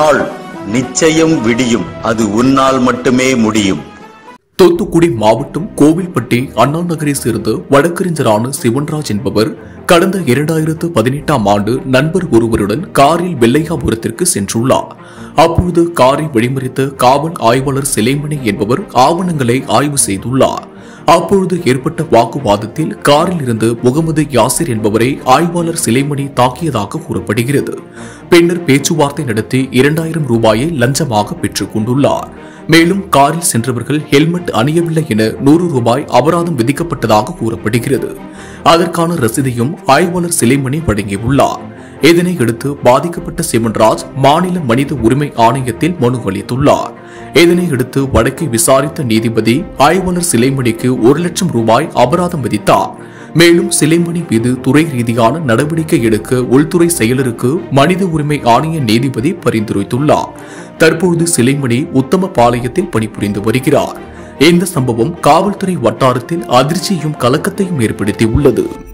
நாள் நிச்சயம் விடியும் அது உன்னால் மட்டுமே முடியும் தூத்துக்குடி மாவட்டம் கோவில்பட்டி அண்ணா நகரை சேர்ந்த வழக்கறிஞரான சிவன்ராஜ் என்பவர் கடந்த இரண்டாயிரத்து பதினெட்டாம் ஆண்டு நண்பர் ஒருவருடன் காரில் வெள்ளையாபுரத்திற்கு சென்றுள்ளார் அப்பொழுது காரை வழிமறித்த காவல் ஆய்வாளர் சிலைமணி என்பவர் ஆவணங்களை ஆய்வு செய்துள்ளார் அப்பொழுது ஏற்பட்ட வாக்குவாதத்தில் காரில் இருந்து முகமது யாசிர் என்பவரை ஆய்வாளர் சிலைமணி தாக்கியதாக கூறப்படுகிறது பின்னர் பேச்சுவார்த்தை நடத்தி இரண்டாயிரம் ரூபாயை லஞ்சமாக பெற்றுக் கொண்டுள்ளார் மேலும் காரில் சென்றவர்கள் ஹெல்மெட் அணியவில்லை என நூறு ரூபாய் அபராதம் விதிக்கப்பட்டதாக கூறப்படுகிறது அதற்கான ரசீதையும் ஆய்வாளர் சிலைமணி வழங்கியுள்ளார் இதனை அடுத்து பாதிக்கப்பட்ட சிவன்ராஜ் மாநில மனித உரிமை ஆணையத்தில் மனு அளித்துள்ளார் இதனை அடுத்து வழக்கை விசாரித்த நீதிபதி ஆய்வாளர் சிலைமணிக்கு ஒரு லட்சம் ரூபாய் அபராதம் விதித்தார் மேலும் சிலைமணி மீது துறை ரீதியான நடவடிக்கை எடுக்க உள்துறை செயலருக்கு மனித உரிமை ஆணைய நீதிபதி பரிந்துரைத்துள்ளார் தற்போது சிலைமணி உத்தம பாளையத்தில் பணிபுரிந்து வருகிறார் இந்த சம்பவம் காவல்துறை வட்டாரத்தில் அதிர்ச்சியும் கலக்கத்தையும் ஏற்படுத்தியுள்ளது